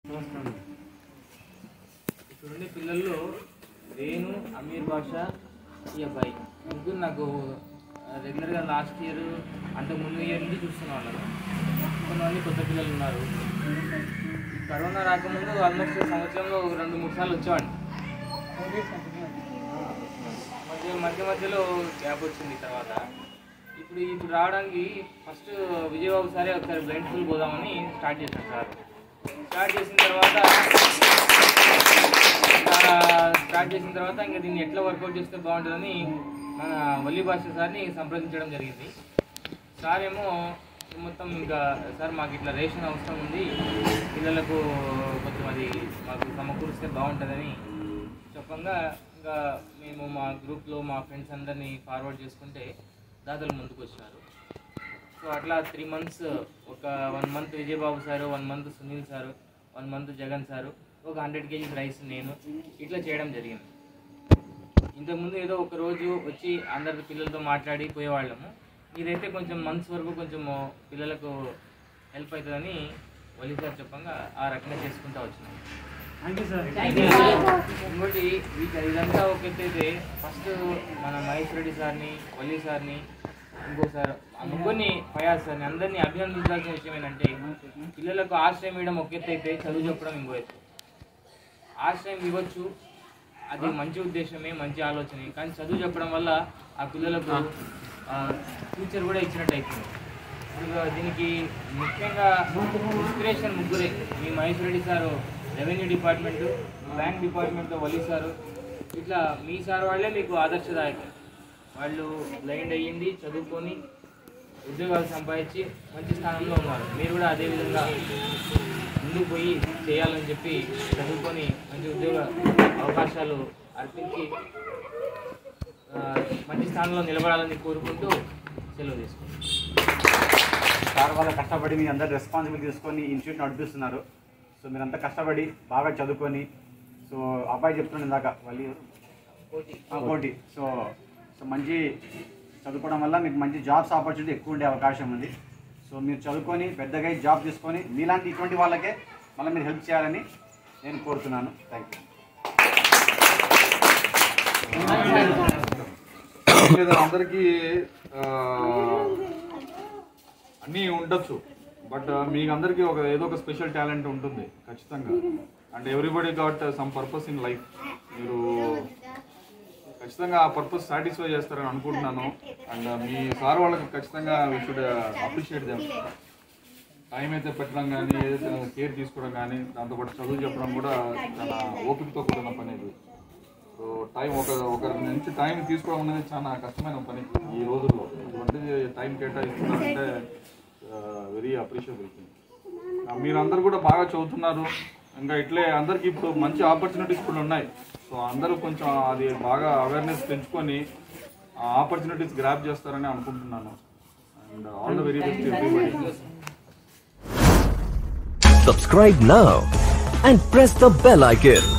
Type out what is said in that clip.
నమస్కారం ఇక్కడుండే పిల్లల్లో రేణు అమీర్ బాషా ఈ అబ్బాయి ముగ్గురు నాకు రెగ్యులర్గా లాస్ట్ ఇయర్ అంటే ముందు ఇయర్ నుంచి చూస్తున్న వాళ్ళను కొంతమంది కొత్త పిల్లలు ఉన్నారు ఈ కరోనా రాకముందు ఆల్మోస్ట్ సంవత్సరంలో ఒక రెండు మూడు సార్లు వచ్చేవాడిని మధ్య మధ్య మధ్యలో గ్యాప్ వచ్చింది తర్వాత ఇప్పుడు ఇప్పుడు రావడానికి ఫస్ట్ విజయబాబు సారే ఒకసారి బ్లైండ్ స్కూల్ పోదామని స్టార్ట్ చేశాను సార్ స్టార్ట్ చేసిన తర్వాత ఇంకా స్టార్ట్ చేసిన తర్వాత ఇంకా దీన్ని ఎట్లా వర్కౌట్ చేస్తే బాగుంటుందని మన వల్లి భాష సార్ని సంప్రదించడం జరిగింది సార్ ఏమో మొత్తం ఇంకా సార్ మాకు ఇట్లా రేషన్ అవసరం ఉంది పిల్లలకు కొంచెం అది మాకు సమకూరిస్తే బాగుంటుందని చెప్పంగా ఇంకా మేము మా గ్రూప్లో మా ఫ్రెండ్స్ అందరినీ ఫార్వర్డ్ చేసుకుంటే దాతలు ముందుకు వచ్చినారు సో అట్లా త్రీ మంత్స్ ఒక one month Vijayababu sir one month Sunil sir one month Jagan sir ఒక హండ్రెడ్ కేజీస్ రైస్ నేను ఇట్లా చేయడం జరిగింది ఇంతకుముందు ఏదో ఒక రోజు వచ్చి అందరి పిల్లలతో మాట్లాడి పోయేవాళ్ళము ఇదైతే కొంచెం మంత్స్ వరకు కొంచెం పిల్లలకు హెల్ప్ అవుతుందని వలి సార్ చెప్పంగా ఆ రకంగా చేసుకుంటూ వచ్చినాం ఇంకోటి వీటి ఇదంతా ఒక ఎత్తు అయితే ఫస్ట్ మన మహేష్ రెడ్డి సార్ని వల్లి సార్ని ఇంకో సార్ ఆ ముగ్గురిని ఫయాజ్ సార్ని అందరినీ అభినందించాల్సిన విషయం ఏంటంటే పిల్లలకు ఆశ్రయం ఇవ్వడం ఒక ఎత్తు అయితే చదువు చెప్పడం ఇంకో ఎత్తు ఆశ్రయం ఇవ్వచ్చు అది మంచి ఉద్దేశమే మంచి ఆలోచనే కానీ చదువు చెప్పడం వల్ల ఆ పిల్లలకు ఫ్యూచర్ కూడా ఇచ్చినట్టు అవుతుంది ఇప్పుడు దీనికి ముఖ్యంగా ఇన్స్పిరేషన్ ముగ్గురే మీ Mahesh Reddy sir revenue department bank డిపార్ట్మెంట్లో వలి సారు ఇట్లా మీ సార్ వాళ్ళే మీకు ఆదర్శదాయకం వాళ్ళు బ్లైండ్ అయ్యింది చదువుకొని ఉద్యోగాలు సంపాదించి మంచి స్థానంలో ఉన్నారు మీరు కూడా అదే విధంగా ముందుకు పోయి చేయాలని చెప్పి చదువుకొని మంచి ఉద్యోగ అవకాశాలు అర్పించి ఆ, మంచి స్థానంలో నిలబడాలని కోరుకుంటూ సెలవు తీసుకుంటాం సార్ వాళ్ళ కష్టపడి మీ అందరు రెస్పాన్సిబిలిటీ తీసుకొని ఇన్స్టిట్యూట్ నడిపిస్తున్నారు సో మీరంతా కష్టపడి బాగా చదువుకొని సో అబ్బాయి చెప్తుండే ఇందాక వాళ్ళు ఆ, కోటి సో సో మంచి చదువుకోవడం వల్ల మీకు మంచి జాబ్స్ ఆపర్చునిటీ ఎక్కువ ఉండే అవకాశం ఉంది సో మీరు చదువుకొని పెద్దగా అయి జాబ్ తీసుకొని మీలాంటి ఇటువంటి వాళ్ళకే మళ్ళీ మీరు హెల్ప్ చేయాలని నేను కోరుతున్నాను థ్యాంక్ యూ లేదా అందరికీ ఆ, అన్నీ ఉండొచ్చు బట్ మీకు అందరికీ ఒక ఏదో ఒక స్పెషల్ టాలెంట్ ఉంటుంది ఖచ్చితంగా and everybody got some purpose in life మీరు ఖచ్చితంగా ఆ పర్పస్ సాటిస్ఫై చేస్తారని అనుకుంటున్నాను అండ్ మీ సార్ వాళ్ళకి ఖచ్చితంగా we should appreciate them time అయితే పెట్టడం కానీ ఏదైతే కేర్ తీసుకోవడం కానీ దాంతోపాటు చదువు చెప్పడం కూడా చాలా ఓపికతో కూడిన పని ఇది సో టైం ఒక ఒకరి నుంచి టైం తీసుకోవడం అనేది చాలా కష్టమైన పని ఈ రోజుల్లో అటువంటి టైం కేటాయిస్తున్నారంటే వెరీ అప్రిషియబుల్ థింగ్ మీరందరూ కూడా బాగా చదువుతున్నారు ఇంకా ఇట్లే అందరికీ ఇప్పుడు మంచి ఆపర్చునిటీస్ కూడా ఉన్నాయి సో అందరూ కొంచెం అది బాగా అవేర్నెస్ పెంచుకొని ఆ ఆపర్చునిటీస్ గ్రాప్ చేస్తారని అనుకుంటున్నాను and all the very best everybody Subscribe now and press the bell icon.